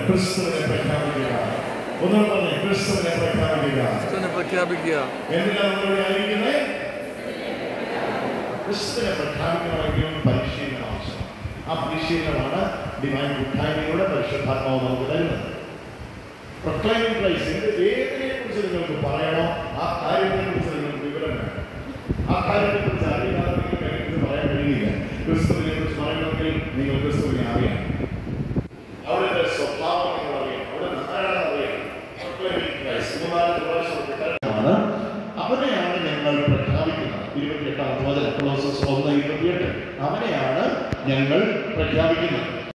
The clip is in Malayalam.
ക്രിസ്തുവിനെ പ്രഖ്യാപിക്കുക ഒന്നുകൂടെ പറഞ്ഞേ ക്രിസ്തുവിനെ പ്രഖ്യാപിക്കുക ക്രിസ്തുവിനെ പ്രഖ്യാപിക്കുക എന്തിനാണ് നമ്മളിവിടെ അറിയിക്കുന്നത് ക്രിസ്തുവിനെ പ്രഖ്യാപിക്കണമെങ്കിൽ പരിശീലനം ആവശ്യമാണ് ആ പരിശീലനമാണ് ഡിവൈൻ കൂട്ടായ്മയുടെ പരിശുദ്ധാത്മാവ് നമുക്ക് തരുന്നത് പ്രൊക്ലൈമിംഗ് ക്രൈസ്റ്റ് ഏതിനെ കുറിച്ച് നിങ്ങൾക്ക് പറയണോ ആ കാര്യത്തെ കുറിച്ച് നിങ്ങൾക്ക് വിവരം വേണം ആ കാര്യത്തെ